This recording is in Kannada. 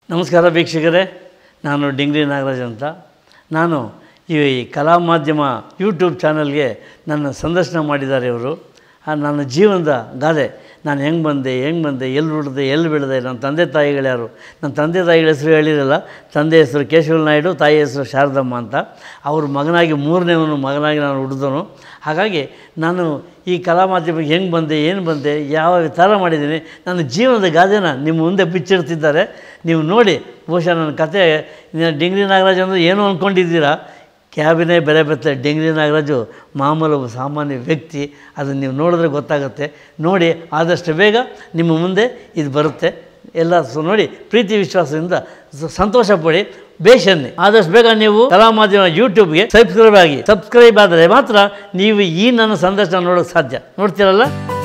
ನಮಸ್ಕಾರ ವೀಕ್ಷಕರೇ ನಾನು ಡಿಂಗ್ರಿ ನಾಗರಾಜ್ ಅಂತ ನಾನು ಈ ಕಲಾ ಮಾಧ್ಯಮ ಯೂಟ್ಯೂಬ್ ಚಾನಲ್ಗೆ ನನ್ನ ಸಂದರ್ಶನ ಮಾಡಿದ್ದಾರೆ ಇವರು ಆ ನನ್ನ ಜೀವನದ ಗಾದೆ ನಾನು ಹೆಂಗೆ ಬಂದೆ ಹೆಂಗೆ ಬಂದೆ ಎಲ್ಲಿ ಹುಟ್ಟಿದೆ ಎಲ್ಲಿ ಬೆಳೆದೆ ನನ್ನ ತಂದೆ ತಾಯಿಗಳು ಯಾರು ನನ್ನ ತಂದೆ ತಾಯಿಗಳ ಹೆಸರು ಹೇಳಿರಲ್ಲ ತಂದೆ ಹೆಸರು ಕೇಶವ ನಾಯ್ಡು ತಾಯಿ ಹೆಸರು ಶಾರದಮ್ಮ ಅಂತ ಅವ್ರ ಮಗನಾಗಿ ಮೂರನೇವನು ಮಗನಾಗಿ ನಾನು ಹುಟ್ಟಿದನು ಹಾಗಾಗಿ ನಾನು ಈ ಕಲಾ ಮಾಧ್ಯಮಕ್ಕೆ ಹೆಂಗೆ ಬಂದೆ ಏನು ಬಂದೆ ಯಾವ ಥರ ಮಾಡಿದ್ದೀನಿ ನನ್ನ ಜೀವನದ ಗಾದೆನ ನಿಮ್ಮ ಮುಂದೆ ಬಿಚ್ಚಿಡ್ತಿದ್ದಾರೆ ನೀವು ನೋಡಿ ಬಹುಶಃ ನನ್ನ ಕತೆ ಇನ್ನು ಡಿಂಗ್ರಿ ನಾಗರಾಜ್ ಅಂದರೆ ಏನು ಅಂದ್ಕೊಂಡಿದ್ದೀರಾ ಕ್ಯಾಬಿನೇ ಬೆಲೆ ಬೆತ್ತ ಡಿಂಗ್ರಿ ನಾಗರಾಜು ಮಾಮೂಲು ಒಬ್ಬ ಸಾಮಾನ್ಯ ವ್ಯಕ್ತಿ ಅದನ್ನು ನೀವು ನೋಡಿದ್ರೆ ಗೊತ್ತಾಗುತ್ತೆ ನೋಡಿ ಆದಷ್ಟು ಬೇಗ ನಿಮ್ಮ ಮುಂದೆ ಇದು ಬರುತ್ತೆ ಎಲ್ಲ ಸೊ ನೋಡಿ ಪ್ರೀತಿ ವಿಶ್ವಾಸದಿಂದ ಸ- ಸಂತೋಷ ಪಡಿ ಬೇಷನ್ನಿ ಆದಷ್ಟು ಬೇಗ ನೀವು ಕಲಾ ಮಾಧ್ಯಮ ಯೂಟ್ಯೂಬ್ಗೆ ಸಬ್ಸ್ಕ್ರೈಬ್ ಆಗಿ ಸಬ್ಸ್ಕ್ರೈಬ್ ಆದರೆ ಮಾತ್ರ ನೀವು ಈ ನನ್ನ ಸಂದರ್ಶನ ನೋಡೋಕ್ಕೆ ಸಾಧ್ಯ ನೋಡ್ತೀರಲ್ಲ